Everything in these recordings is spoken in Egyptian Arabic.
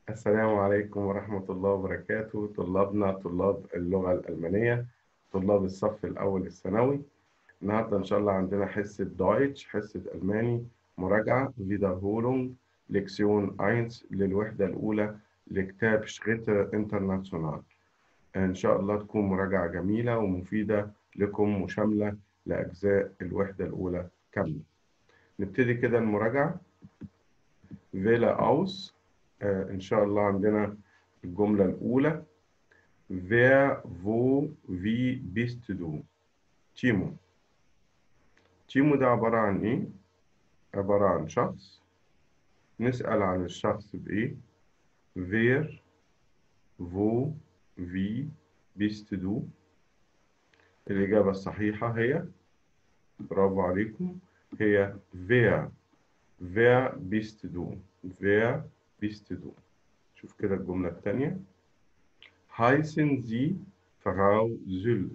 السلام عليكم ورحمة الله وبركاته طلابنا طلاب اللغة الألمانية طلاب الصف الأول الثانوي النهاردة إن شاء الله عندنا حصة دويتش حصة ألماني مراجعة Wiederholung ليكسيون 1 للوحدة الأولى لكتاب شغيتر انترناسيونال إن شاء الله تكون مراجعة جميلة ومفيدة لكم وشاملة لأجزاء الوحدة الأولى كاملة نبتدي كده المراجعة فيلا أوس آه إن شاء الله عندنا الجملة الأولى Wer, wo, wie bist du? تيمو تيمو ده عبارة عن إيه؟ عبارة عن شخص نسأل عن الشخص بإيه؟ Wer, wo, wie bist du? الإجابة الصحيحة هي برافو عليكم هي wer wer bist du wer bist du شوف كده الجملة الثانية heißen Sie Frau Syl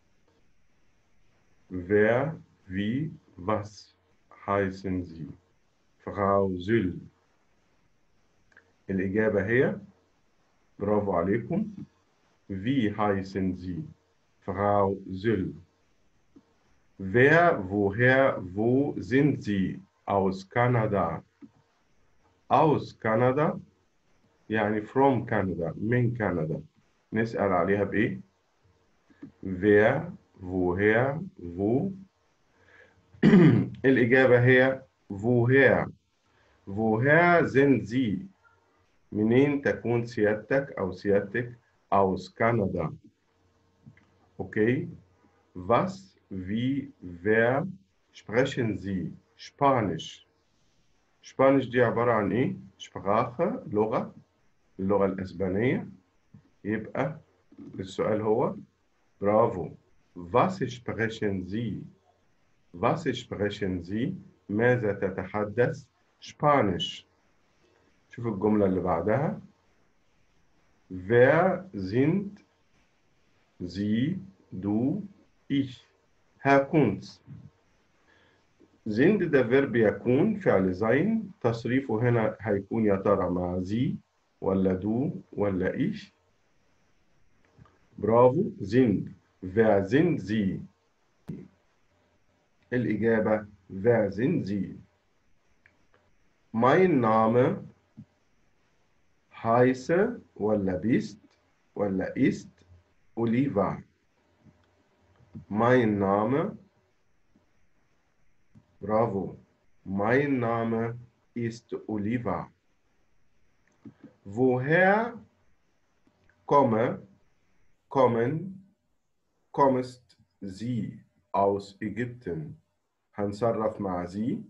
wer wie was heißen Sie Frau Syl الإجابة هي برافو عليكم wie heißen Sie Frau Syl Wer, woher, wo sind Sie? Aus Kanada. Aus Kanada يعني from Canada من كندا نسأل عليها بإيه؟ Wer, woher, wo الإجابة هي woher woher sind Sie منين تكون سيادتك أو سيادتك aus Kanada أوكي was wie, wer sprechen Sie Spanisch Spanisch دي عبارة عن إيه؟ Sprache لغة اللغة الأسبانية يبقى السؤال هو برافو Was sprechen Sie Was sprechen Sie ماذا تتحدث Spanisch شوف الجملة اللي بعدها Wer sind Sie, du, ich Herr Kunz sind ده فيرب يكون فعل زين تصريفه هنا هيكون يا ترى مع زي ولا دو ولا إيش برافو sind wer sind Sie الإجابة wer sind Sie mein Name heiße ولا bist ولا ist Oliver mein Name Bravo. Mein Name ist Oliver. Woher komme, kommen, kommst Sie aus Ägypten? هنصرف مع Sie.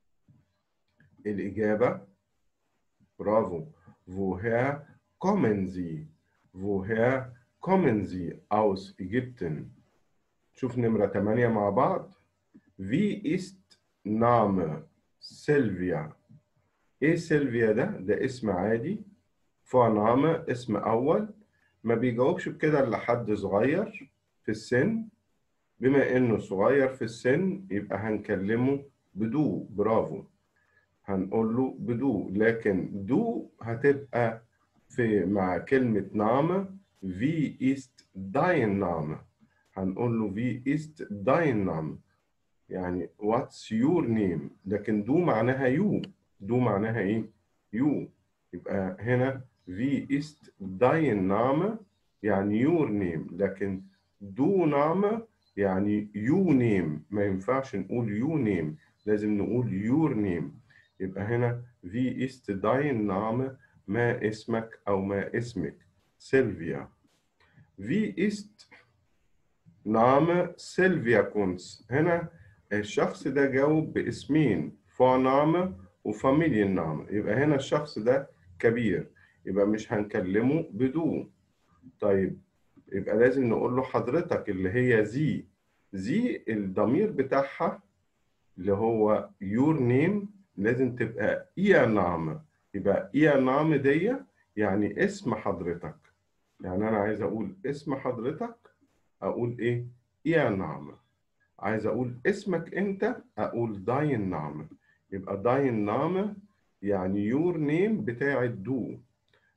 الإجابة برافو. Woher kommen Sie? Woher kommen Sie aus Ägypten? شوف نمرة 8 مع بعض. Wie ist Name سيلفيا ايه سيلفيا ده ده اسم عادي فورنامه اسم اول ما بيجاوبش بكده الا حد صغير في السن بما انه صغير في السن يبقى هنكلمه بدو برافو هنقول له بدو لكن دو هتبقى في مع كلمة نامه في ist dein Name هنقول له في ist dein Name يعني what's your name لكن دو معناها يو دو معناها ايه يو يبقى هنا wie ist dein Name يعني your name لكن دو نامه يعني you name ما ينفعش نقول you name لازم نقول your name يبقى هنا wie ist dein Name ما اسمك أو ما اسمك سيلفيا wie ist Name سيلفيا كونس هنا الشخص ده جاوب باسمين فورنامه وفاميليenname يبقى هنا الشخص ده كبير يبقى مش هنكلمه بدو طيب يبقى لازم نقول له حضرتك اللي هي زي زي الضمير بتاعها اللي هو your name لازم تبقى إيا نعمة يبقى إيا نعمة دي يعني اسم حضرتك يعني أنا عايز أقول اسم حضرتك أقول إيه إيا نعمة عايز اقول اسمك انت اقول داين نامه يبقى داين نامه يعني يور نيم بتاع الدو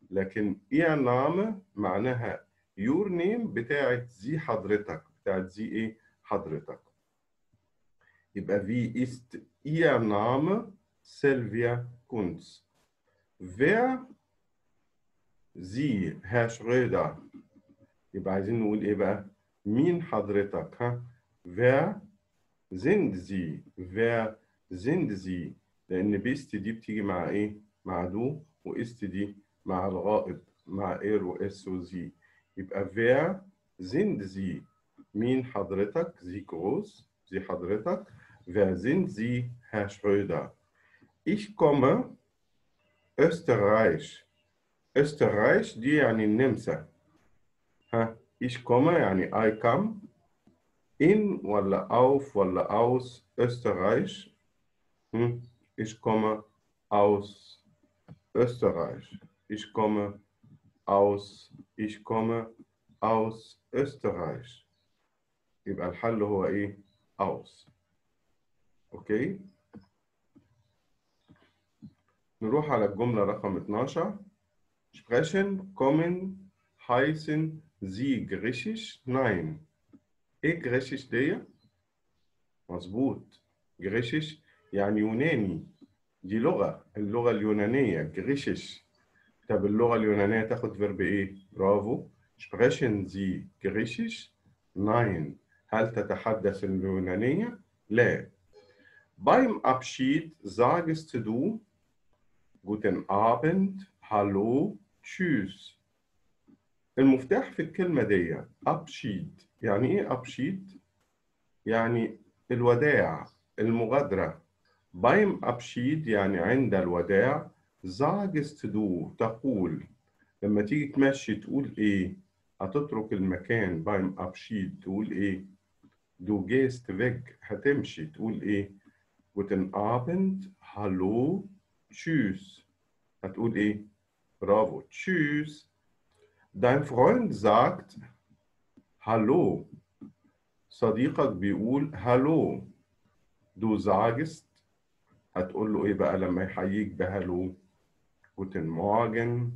لكن ihr Name معناها your name بتاعت زي حضرتك بتاعت زي ايه حضرتك يبقى wie ist ihr Name Sylvia Kunz wer Sie Herr Schröder يبقى عايزين نقول ايه بقى مين حضرتك ها wer sind Sie wer sind Sie لان بيست دي بتيجي مع ايه مع دو واست دي مع الغائب مع اير واس وزي يبقى wer sind Sie مين حضرتك Sie groß Sie حضرتك wer sind Sie Herr Schröder ich komme Österreich Österreich دي يعني النمسا ها ich komme يعني I come in ولا auf ولا aus Österreich hm? ich komme aus Österreich ich komme aus ich komme aus Österreich يبقى الحل هو ايه aus اوكي نروح على الجملة رقم 12 sprechen kommen heißen Sie griechisch nein ايه جريشيش دي مظبوط جريشيش يعني يوناني دي لغة اللغة اليونانية جريشيش طب اللغة اليونانية تاخد فيرب ايه برافو sprechen Sie griechisch nein هل تتحدث اليونانية لا beim Abschied sagst du guten Abend hallo tschüss المفتاح في الكلمة دي أبشيد يعني إيه أبشيد؟ يعني الوداع المغادرة بايم أبشيد يعني عند الوداع زاجست دو تقول لما تيجي تمشي تقول إيه؟ هتترك المكان بايم أبشيد تقول إيه؟ دو جيست فيج هتمشي تقول إيه؟ guten Abend hallo tschüss هتقول إيه؟ برافو tschüss Dein Freund sagt Hallo. صديقك بيقول Hallo. Du sagst هتقول له ايه بقى لما يحييك بهالو Guten Morgen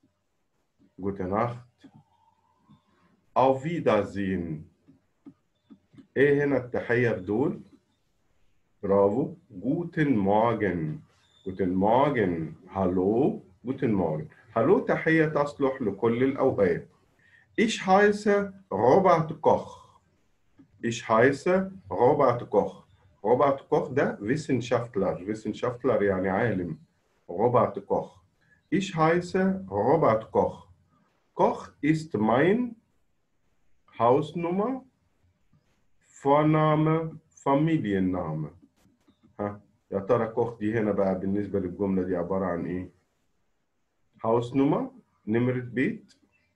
Gute Nacht Auf Wiedersehen ايه هنا التحية بدول برافو Guten Morgen Guten Morgen Hallo Guten Morgen هلو تحية تصلح لكل الأوقات. Ich heiße Robert Koch. Ich heiße Robert Koch. Robert Koch ده Wissenschaftler. Wissenschaftler يعني عالم. Robert Koch. Ich heiße Robert Koch. Koch ist mein Hausnummer, Vorname, Familienname. ها يا ترى كوخ دي هنا بقى بالنسبة للجملة دي عبارة عن إيه؟ Hausnummer, نمرة بيت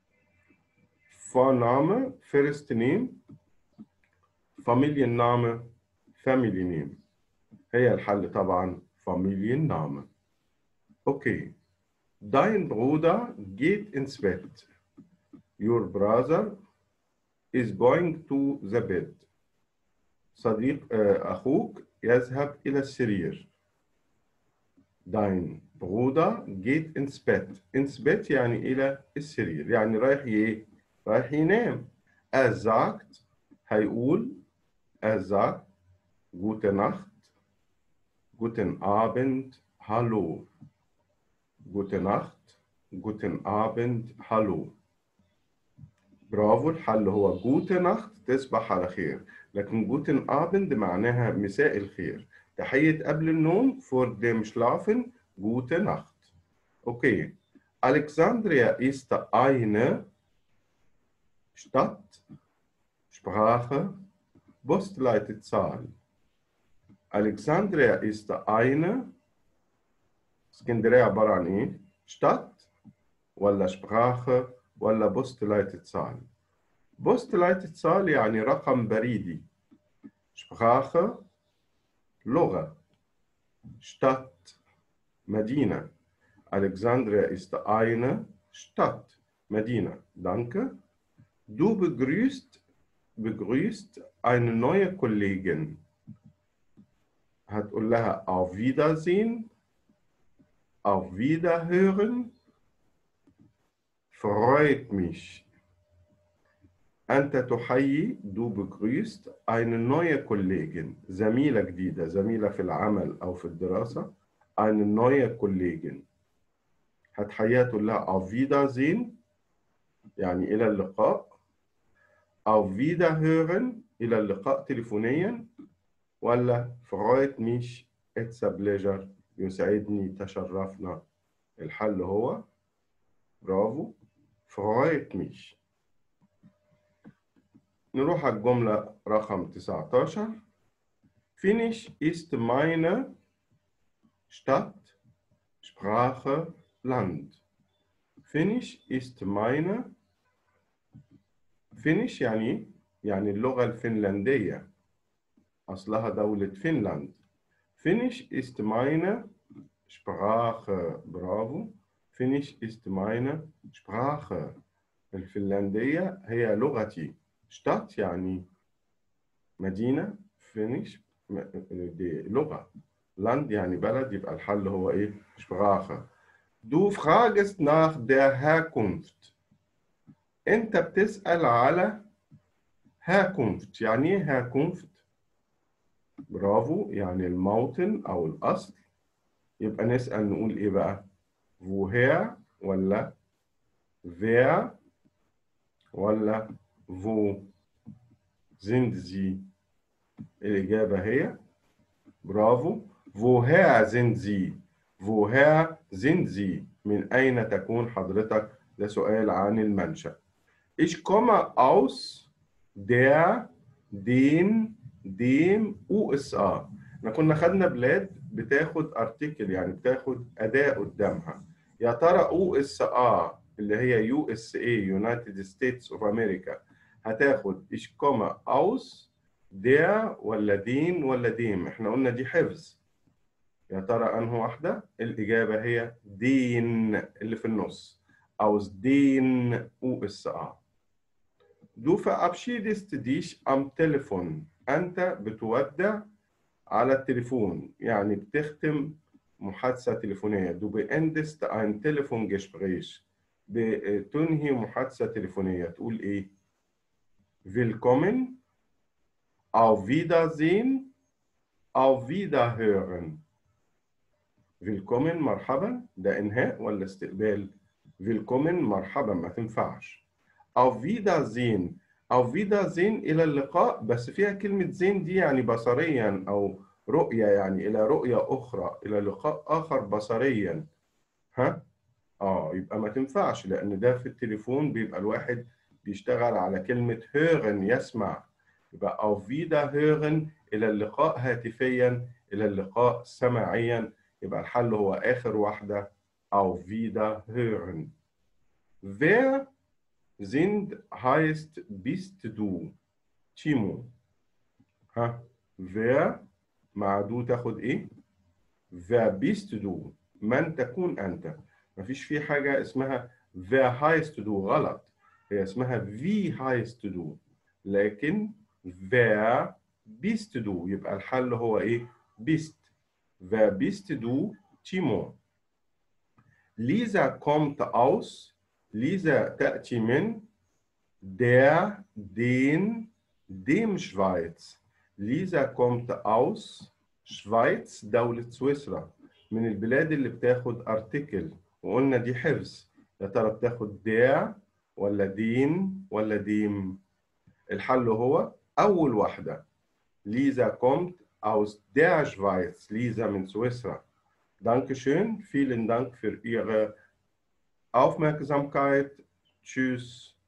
Vorname, first name Familienname, family name هي الحل طبعا Familienname Okay Dein Bruder geht ins Bett Your brother is going to the bed صديق أخوك يذهب إلى السرير Dein Bruder geht ins Bett. Ins Bett يعني إلى السرير يعني رايح ي... رايح ينام. Er sagt هيقول er sagt gute Nacht, guten Abend, hallo. Gute Nacht, guten Abend, hallo. برافو الحل هو gute Nacht تصبح على خير لكن guten Abend معناها مساء الخير تحية قبل النوم vor dem Schlafen gute Nacht. Okay. Alexandria ist eine Stadt, Sprache, Postleitzahl. Alexandria ist eine اسكندرية عبارة عن إيه؟ Stadt ولا Sprache ولا Postleitzahl. Postleitzahl يعني رقم بريدي. Sprache لغة. Stadt مدينة. Alexandria ist eine Stadt. Medina. Danke. Du begrüßt, begrüßt eine neue Kollegin. هتقول لها auf Wiedersehen, auf Wiederhören, freut mich أنت تحيي du begrüßt eine neue Kollegin زميلة جديدة زميلة في العمل أو في الدراسة eine neue Kollegin هتحييها تقول لها auf Wiedersehen يعني إلى اللقاء auf Wiederhören إلى اللقاء تليفونيا ولا freut mich it's a pleasure يسعدني تشرفنا الحل هو برافو freut mich نروح على الجملة رقم 19 Finnisch ist meine Stadt, Sprache, Land. Finnisch ist meine فينيش يعني يعني اللغة الفنلندية أصلها دولة فنلند فينيش ist meine Sprache برافو فينيش ist meine Sprache الفنلندية هي لغتي شتات يعني مدينة فينيش دي لغة لاند يعني بلد يبقى الحل هو إيه Sprache Du fragst nach der Herkunft انت بتسأل على هاكونفت يعني ايه هاكونفت برافو يعني الموطن او الاصل يبقى نسأل نقول ايه بقى woher ولا wer ولا wo sind sie الإجابة هي برافو woher sind sie woher sind sie من أين تكون حضرتك ده سؤال عن المنشأ Ich komme aus der, den, dem USA. احنا كنا خدنا بلاد بتاخد ارتكل يعني بتاخد اداة قدامها. يا ترى او اس ا اللي هي يو اس اي يونايتد ستيتس اوف امريكا هتاخد ich komme aus der ولا دين ولا ديم؟ احنا قلنا دي حفظ. يا ترى انهي واحدة؟ الإجابة هي دين اللي في النص. aus den USA. Du verabschiedest dich am Telefon. أنت بتودع على التليفون يعني بتختم محادثة تليفونية. Du beendest ein Telefongespräch. بتنهي محادثة تليفونية. تقول إيه؟ Willkommen, auf Wiedersehen, auf Wiederhören. Willkommen مرحبا ده إنهاء ولا استقبال؟ Willkommen مرحبا ما تنفعش. Auf Wiedersehen Auf Wiedersehen إلى اللقاء بس فيها كلمة زين دي يعني بصريا أو رؤية يعني إلى رؤية أخرى إلى لقاء آخر بصريا ها؟ آه يبقى ما تنفعش لأن ده في التليفون بيبقى الواحد بيشتغل على كلمة hören يسمع يبقى auf Wiederhören إلى اللقاء هاتفيا إلى اللقاء سماعيا يبقى الحل هو آخر واحدة auf Wiederhören. Wer sind heißt bist du تيمو ها wer مع دو تاخد ايه wer bist du من تكون انت مفيش في حاجة اسمها wer heißt du غلط هي اسمها wie heißt du لكن wer bist du يبقى الحل هو ايه bist wer bist du تيمو Lisa kommt aus Lisa تأتي من der, den, dem Schweiz. Lisa kommt aus Schweiz دولة سويسرا من البلاد اللي بتاخد ارتكل وقلنا دي حفظ يا ترى بتاخد der ولا دين ولا ديم الحل هو أول واحدة Lisa kommt aus der Schweiz Lisa من سويسرا Dankeschön, vielen Dank für Ihre Aufmerksamkeit. Tschüss.